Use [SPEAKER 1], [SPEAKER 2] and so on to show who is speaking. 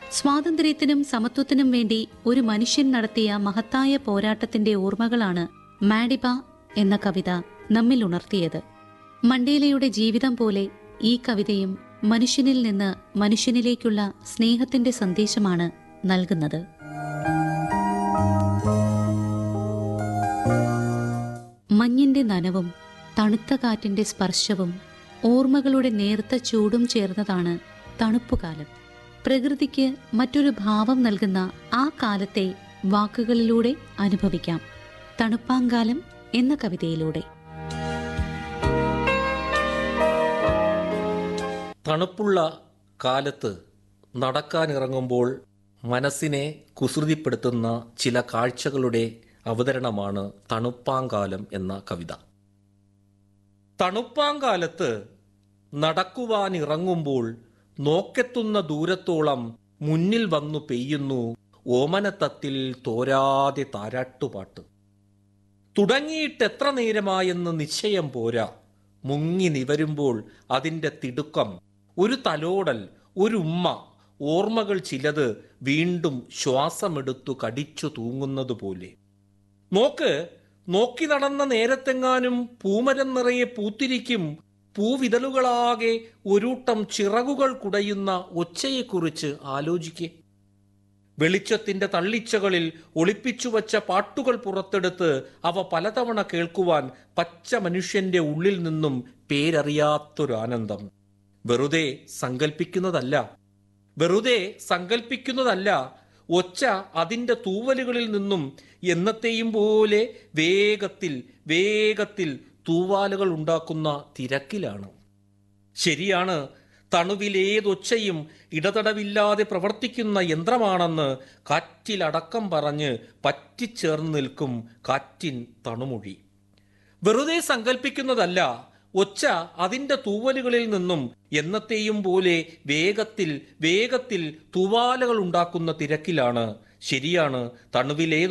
[SPEAKER 1] സ്വാതന്ത്ര്യത്തിനും സമത്വത്തിനും വേണ്ടി ഒരു മനുഷ്യൻ നടത്തിയ മഹത്തായ പോരാട്ടത്തിന്റെ ഓർമ്മകളാണ് മാഡിബ എന്ന കവിത നമ്മിൽ ഉണർത്തിയത് മണ്ടേലയുടെ ജീവിതം പോലെ ഈ കവിതയും മനുഷ്യനിൽ നിന്ന് മനുഷ്യനിലേക്കുള്ള സ്നേഹത്തിന്റെ സന്ദേശമാണ് നൽകുന്നത് മഞ്ഞിന്റെ നനവും തണുത്ത കാറ്റിന്റെ സ്പർശവും ഓർമ്മകളുടെ നേർത്ത ചൂടും ചേർന്നതാണ് തണുപ്പുകാലം പ്രകൃതിക്ക് മറ്റൊരു ഭാവം നൽകുന്ന ആ കാലത്തെ വാക്കുകളിലൂടെ അനുഭവിക്കാം തണുപ്പാങ്കാലം എന്ന കവിതയിലൂടെ
[SPEAKER 2] തണുപ്പുള്ള കാലത്ത് നടക്കാനിറങ്ങുമ്പോൾ മനസ്സിനെ കുസൃതിപ്പെടുത്തുന്ന ചില കാഴ്ചകളുടെ അവതരണമാണ് തണുപ്പാങ്കാലം എന്ന കവിത തണുപ്പാങ്കാലത്ത് നടക്കുവാനിറങ്ങുമ്പോൾ നോക്കെത്തുന്ന ദൂരത്തോളം മുന്നിൽ വന്നു പെയ്യുന്നു ഓമനത്തത്തിൽ തോരാതെ താരാട്ടുപാട്ട് തുടങ്ങിയിട്ട് എത്ര നേരമായെന്ന് നിശ്ചയം പോരാ മുങ്ങി നിവരുമ്പോൾ അതിൻ്റെ തിടുക്കം ഒരു തലോടൽ ഒരു ഉമ്മ ഓർമ്മകൾ ചിലത് വീണ്ടും ശ്വാസമെടുത്തു കടിച്ചു തൂങ്ങുന്നതുപോലെ നോക്ക് നോക്കി നടന്ന നേരത്തെങ്ങാനും പൂമരം നിറയെ പൂത്തിരിക്കും പൂവിതളുകളാകെ ഒരുട്ടം ചിറകുകൾ കുടയുന്ന ഒച്ചയെക്കുറിച്ച് ആലോചിക്കേ വെളിച്ചത്തിന്റെ തള്ളിച്ചകളിൽ ഒളിപ്പിച്ചുവച്ച പാട്ടുകൾ പുറത്തെടുത്ത് അവ പലതവണ കേൾക്കുവാൻ പച്ച മനുഷ്യന്റെ ഉള്ളിൽ നിന്നും പേരറിയാത്തൊരാനന്ദം വെറുതെ സങ്കൽപ്പിക്കുന്നതല്ല വെറുതെ സങ്കൽപ്പിക്കുന്നതല്ല ഒച്ച അതിന്റെ തൂവലുകളിൽ നിന്നും എന്നത്തെയും പോലെ വേഗത്തിൽ വേഗത്തിൽ തൂവാലുകൾ ഉണ്ടാക്കുന്ന തിരക്കിലാണ് ശരിയാണ് തണുവിലേതൊച്ചയും ഇടതടവില്ലാതെ പ്രവർത്തിക്കുന്ന യന്ത്രമാണെന്ന് കാറ്റിലടക്കം പറഞ്ഞ് പറ്റിച്ചേർന്ന് നിൽക്കും കാറ്റിൻ തണുമൊഴി വെറുതെ സങ്കല്പിക്കുന്നതല്ല ഒച്ച അതിന്റെ തൂവലുകളിൽ നിന്നും എന്നത്തെയും പോലെ വേഗത്തിൽ വേഗത്തിൽ തൂവാലകൾ ഉണ്ടാക്കുന്ന തിരക്കിലാണ് ശരിയാണ് തണുവിലേത്